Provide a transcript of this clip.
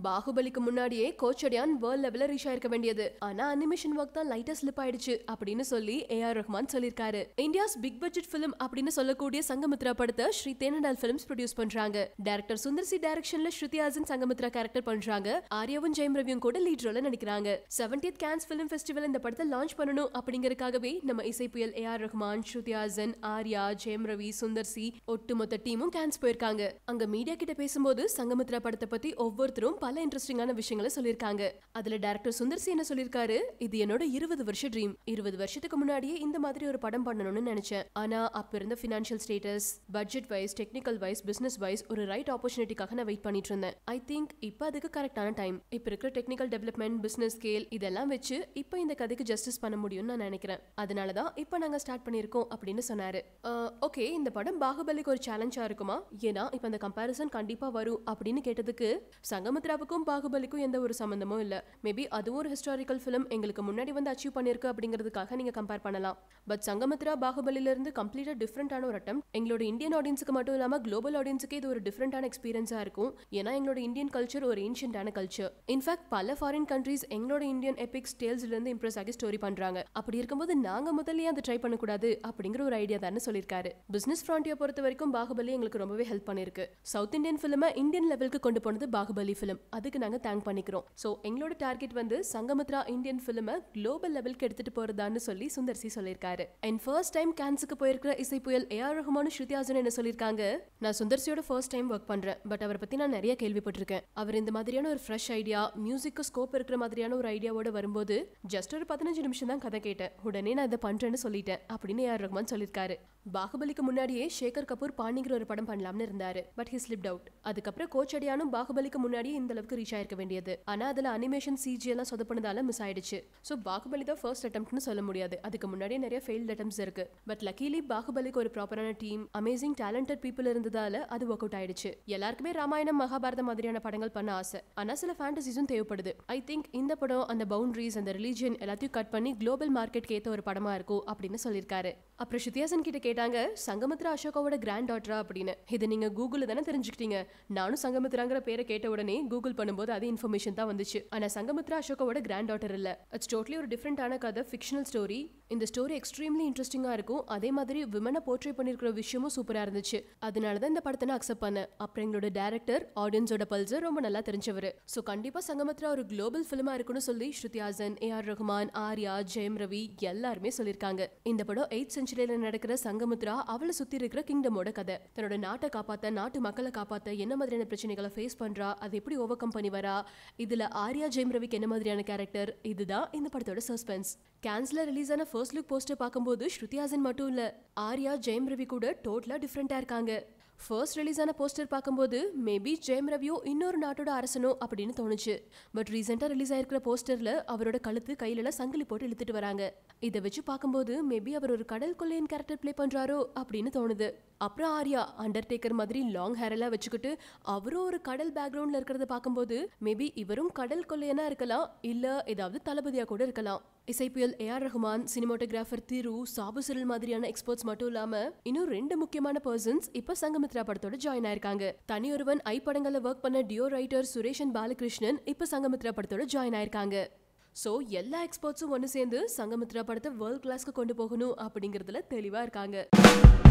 பாகுபலிக்கு முன்னாடியே கோச்சடியான் வேர்ல்ட் லெவல்ல ரீச் ஆயிருக்க வேண்டியது ஆனா அனிமேஷன் ஒர்க் தான் லைட்டா ஸ்லிப் ஆயிடுச்சு அப்படின்னு சொல்லி ஏ ஆர் ரஹ்மான் சொல்லிருக்காரு இந்தியாஸ் பிக் பட்ஜெட் பிலிம் அப்படின்னு சொல்லக்கூடிய சங்கமித்ரா படத்தை ஸ்ரீ தேனடால் பிலிம்ஸ் ப்ரொடியூஸ் பண்றாங்க டைரக்டர் சுந்தர் சி டைரக்ஷன்ல ஸ்ருதிஹாசன் சங்கமித்ரா கேரக்டர் பண்றாங்க ஆர்யாவும் ஜெயம் ரவியும் கூட லீட் ரோல நடிக்கிறாங்க செவன்டீத் கேன்ஸ் பிலிம் ஃபெஸ்டிவல் இந்த படத்தை லான்ச் பண்ணணும் அப்படிங்கறதுக்காகவே நம்ம இசை புயல் A R Rahman Shruti Haasan Arya Jayam Ravi Sundar C ஒட்டுமொத்த டீமும் கேன்ஸ் போயிருக்காங்க அங்க மீடியா கிட்ட பேசும்போது சங்கமித்ரா படத்தை பத்தி ஒவ்வொருத்தரும் பல இன்ட்ரெஸ்டிங்கான விஷயங்களை சொல்லியிருக்காங்க அதுல டைரக்டர் சுந்தர் சி என்ன சொல்லியிருக்காரு இது என்னோட இருபது வருஷ ட்ரீம் இருபது வருஷத்துக்கு முன்னாடியே இந்த மாதிரி ஒரு படம் பண்ணணும்னு நினைச்சேன் ஆனா அப்ப இருந்த financial status budget wise technical wise business wise ஒரு ரைட் ஆப்பர்ச்சுனிட்டிக்காக நான் வெயிட் பண்ணிட்டு இருந்தேன் ஐ திங்க் இப்போ அதுக்கு கரெக்டான டைம் இப்போ இருக்கிற டெக்னிக்கல் டெவலப்மெண்ட் பிசினஸ் ஸ்கேல் இதெல்லாம் வச்சு இப்போ இந்த கதைக்கு ஜஸ்டிஸ் பண்ண முடியும்னு நான் நினைக்கிறேன் அதனால தான் இப்போ நாங்க ஸ்டார்ட் பண்ணியிருக்கோம் அப்படின்னு சொன்னாரு ஓகே இந்த படம் பாகுபலிக்கு ஒரு சேலஞ்சா இருக்குமா ஏன்னா இப்போ அந்த கம்பேரிசன் கண்டிப்பா வரும் அப்படின்னு கேட்டதுக்கு சங்கமித்ராவுக்கும் பாகுபலிக்கும் எந்த ஒரு சம்மந்தமும் இல்ல மேபி அதுவும் ஒரு ஹிஸ்டாரிக்கல் ஃபிலிம் எங்களுக்கு முன்னாடி வந்து அச்சீவ் பண்ணிருக்கு அப்படிங்கிறதுக்காக நீங்க கம்பேர் பண்ணலாம் பட் சங்கமித்ரா பாகுபலில இருந்து கம்ப்ளீட்டா டிஃப்ரெண்டான ஒரு அட்டம் எங்களோட இந்தியன் ஆடியன்ஸுக்கு மட்டும் இல்லாம குளோபல் ஆடியன்ஸுக்கு இது ஒரு டிஃப்ரெண்டான எக்ஸ்பீரியன்ஸா இருக்கும் ஏன்னா எங்களோட இந்தியன் கல்ச்சர் ஒரு ஏன்ஷியன்டான கல்ச்சர் இன்ஃபேக்ட் பல ஃபாரின் கண்ட்ரீஸ் எங்களோட இந்தியன் எபிக்ஸ் டேல்ஸ்ல இருந்து இம்ப்ரெஸ் ஆகி ஸ்டோரி பண்றாங்க அப்படி இருக்கும்போது நாங்க முதல்லயே அதை ட்ரை பண்ணக்கூடாது அப்படிங்கிற ஒரு ஐடியா தான் சொல்லியிருக்காரு பிசினஸ் ஃப்ராண்டியை பொறுத்த வரைக்கும் பாகுபலி எங்களுக்கு ரொம்பவே ஹெல்ப் பண்ணிருக்கு சவுத் இந்தியன் ஃபிலிமை இந்தியன் லெவலுக்கு கொண்டு போனது பாகுபலி ஃபிலிம் அதுக்கு நாங்க தேங்க் பண்ணிக்கிறோம் ஸோ எங்களோட டார்கெட் வந்து சங்கமித்ரா இந்தியன் ஃபிலிமை குளோபல் லெவலுக்கு எடுத்துட்டு போறதான்னு சொல்லி சுந்தர்சி சொல்லியிருக்காரு அண்ட் ஃபர்ஸ்ட் டைம் கேன்ஸுக்கு போயிருக்கிற இசை புயல் ஏ ஆர் ரஹ்மான் ஸ்ருதிஹாசன் என்ன சொல்லியிருக்காங்க நான் சுந்தர்சியோட ஃபர்ஸ்ட் டைம் ஒர்க் பண்றேன் பட் அவரை பத்தி நான் நிறைய கேள்விப்பட்டிருக்கேன் அவர் இந்த மாதிரியான ஒரு ஃப்ரெஷ் ஐடியா மியூசிக்கு ஸ்கோப் இருக்கிற மாதிரியான ஒரு ஐடியாவோட வரும்போது ஜஸ்ட் ஒரு பதினஞ்சு நிமிஷம் தான் கதை கேட்டேன் உடனே நான் இதை பண்றேன்னு சொல்லிட்டேன் அப்படின்னு ஏ ஆர் ரஹ்மான் சொல்லியிருக்காரு பாகுபலிக்கு முன்னாடியே சேகர் கபூர் பாண்டிங்கிற ஒரு படம் பண்ணலாம்னு இருந்தாரு பட் ஹி ஸ்லிப்ட் அவுட் அதுக்கப்புறம் கோச் அடியானும் பாகுபலிக்கு முன்னாடியே இந்த அளவுக்கு ரீச் ஆயிருக்க வேண்டியது ஆனா அதுல அனிமேஷன் சிஜி எல்லாம் சொதப்பினதால மிஸ் ஆயிடுச்சு சோ பாகுபலி தான் ஃபர்ஸ்ட் அட்டம்ப்ட்னு சொல்ல முடியாது அதுக்கு முன்னாடியே நிறைய ஃபெயில்ட் அட்டம்ஸ் இருக்கு பட் லக்கிலி பாகுபலிக்கு ஒரு ப்ராப்பரான டீம் அமேசிங் டேலண்டட் பீப்புள் இருந்ததால அது ஒர்க் அவுட் ஆயிடுச்சு எல்லாருக்குமே ராமாயணம் மகாபாரதம் மாதிரியான படங்கள் பண்ண ஆசை ஆனா சில ஃபேண்டசிஸும் தேவைப்படுது ஐ திங்க் இந்த படம் அந்த பவுண்டரிஸ் அந்த ரிலீஜியன் எல்லாத்தையும் கட் பண்ணி குளோபல் மார்க்கெட்க்கு ஏத்த ஒரு படமா இருக்கும் அப்படின்னு சொல்லியிருக்காரு அப்புறம் ஸ்ருதியாசன் கிட்ட கேட்டாங்க சங்கமித்ரா அசோகாவோட கிராண்ட் டாட்டரா அப்படின்னு இது நீங்க கூகுள் தானே தெரிஞ்சுக்கிட்டீங்க நானும் சங்கமித்ராங்கிற பேரை கேட்ட உடனே கூகுள் பண்ணும்போது அது இன்ஃபர்மேஷன் தான் வந்துச்சு ஆனா சங்கமித்ரா அசோகாவோட கிராண்ட் டாட்டர் இல்ல இட்ஸ் டோட்டலி ஒரு டிஃப்ரெண்டான கதை ஃபிக்ஷனல் ஸ்டோரி இந்த ஸ்டோரி எக்ஸ்ட்ரீம்லி இன்ட்ரெஸ்டிங்கா இருக்கும் அதே மாதிரி விமனை போர்ட்ரே பண்ணிருக்கிற விஷயமும் சூப்பரா இருந்துச்சு அதனால தான் இந்த படத்தை நான் அக்செப்ட் பண்ணேன் அப்புறம் எங்களோட டேரக்டர் ஆடியன்ஸோட பல்சர் ரொம்ப நல்லா தெரிஞ்சவர் ஸோ கண்டிப்பா சங்கமித்ரா ஒரு குளோபல் ஃபிலிமா இருக்குன்னு சொல்லி ஸ்ருதிஹாசன் ஏ ஆர் ரஹ்மான் ஆர்யா ஜெயம் ரவி எல்லாருமே சொல்லியிருக்காங்க இந்த படம் எயிட் செஞ்சுரியில நடக்கிற சங்கமித்ரா அவளை சுத்தி இருக்கிற கிங்டமோட கதை தன்னோட நாட்டை காப்பாத்த நாட்டு மக்களை காப்பாத்த என்ன மாதிரியான பிரச்சனைகளை ஃபேஸ் பண்றா அதை எப்படி ஓவர் கம் பண்ணி வரா இதுல ஆர்யா ஜெயம் ரவிக்கு என்ன மாதிரியான கேரக்டர் இதுதான் இந்த படத்தோட சஸ்பென்ஸ் கேன்ஸ்ல ரிலீஸ் ஆன ஃபர்ஸ்ட் லுக் போஸ்டர் பார்க்கும்போது ஸ்ருதிஹாசன் மட்டும் இல்ல ஆர்யா ஜெயம் ரவி கூட டோட்டலா டிஃப்ரெண்டா இருக்காங்க ஃபர்ஸ்ட் ரிலீஸ் ஆன போஸ்டர் பார்க்கும்போது மேபி ஜெயம் ரவியோ இன்னொரு நாட்டோட அரசனோ அப்படின்னு தோணுச்சு பட் ரீசெண்டாக ரிலீஸ் ஆயிருக்கிற போஸ்டர்ல அவரோட கழுத்து கையிலலாம் சங்கிலி போட்டு இழுத்துட்டு வராங்க இதை வச்சு பார்க்கும்போது மேபி அவர் ஒரு கடல் கொள்ளையன் கேரக்டர் ப்ளே பண்றாரோ அப்படின்னு தோணுது அப்புறம் ஆர்யா அண்டர்டேக்கர் மாதிரி லாங் ஹேர் எல்லாம் வச்சுக்கிட்டு அவரும் ஒரு கடல் பேக்ரவுண்ட்ல இருக்கிறத பார்க்கும்போது மேபி இவரும் கடல் கொள்ளையனா இருக்கலாம் இல்ல ஏதாவது தளபதியா கூட இருக்கலாம் இசை புயல் ஏ ஆர் ரஹ்மான் சினிமாட்டோகிராஃபர் திரு சாபு சிரல் மாதிரியான எக்ஸ்பர்ட்ஸ் மட்டும் இல்லாம இன்னும் ரெண்டு முக்கியமான பர்சன்ஸ் இப்ப சங்கமித்ரா படத்தோட ஜாயின் ஆயிருக்காங்க தனி ஒருவன் ஐ படங்கள்ல ஒர்க் பண்ண டியோ ரைட்டர் சுரேஷன் பாலகிருஷ்ணன் இப்ப சங்கமித்ரா படத்தோட ஜாயின் ஆயிருக்காங்க ஸோ எல்லா எக்ஸ்பர்ட்ஸும் ஒன்று சேர்ந்து சங்கமித்ரா படத்தை வேர்ல்ட் கிளாஸ்க்கு கொண்டு போகணும் அப்படிங்கிறதுல தெளிவா இருக்காங்க